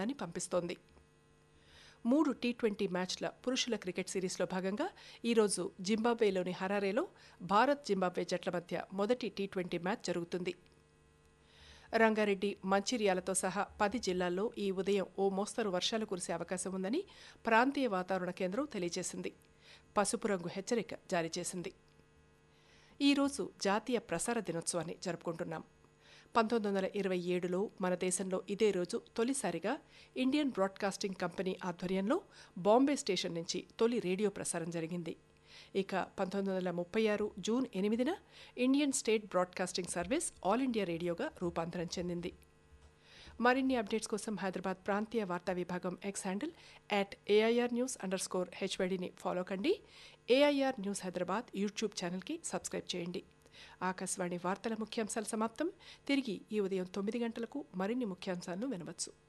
బృందాన్ని పంపిస్తోంది మూడు T twenty మ్యాచ్ల పురుషుల క్రికెట్ సిరీస్లో భాగంగా ఈరోజు జింబాబ్వేలోని హరారేలో భారత్ జింబాబ్వే జట్ల మధ్య మొదటి టీ ట్వంటీ మ్యాచ్ జరుగుతుంది రంగారెడ్డి మంచిర్యాలతో సహా పది జిల్లాల్లో ఈ ఉదయం ఓ మోస్తరు వర్షాలు కురిసే అవకాశం ఉందని ప్రాంతీయ వాతావరణ కేంద్రం తెలియజేసింది పసుపు రంగు హెచ్చరిక జారీ చేసింది ఈరోజు జాతీయ ప్రసార దినోత్సవాన్ని జరుపుకుంటున్నాం పంతొమ్మిది వందల ఇరవై ఏడులో మన దేశంలో ఇదే రోజు తొలిసారిగా ఇండియన్ బ్రాడ్కాస్టింగ్ కంపెనీ ఆధ్వర్యంలో బాంబే స్టేషన్ నుంచి తొలి రేడియో ప్రసారం జరిగింది ఇక పంతొమ్మిది వందల ముప్పై ఆరు జూన్ ఎనిమిదిన Indian State Broadcasting Service All India రేడియోగా రూపాంతరం చెందింది మరిన్ని అప్డేట్స్ కోసం హైదరాబాద్ ప్రాంతీయ వార్తా విభాగం X handle at AIR news underscore హెచ్వైడిని ఫాలో కండి ఏఐఆర్ న్యూస్ హైదరాబాద్ యూట్యూబ్ ఛానల్కి సబ్స్క్రైబ్ చేయండి ఆకాశవాణి వార్తల ముఖ్యాంశాలు సమాప్తం తిరిగి ఈ ఉదయం తొమ్మిది గంటలకు మరిన్ని ముఖ్యాంశాలను వినవచ్చు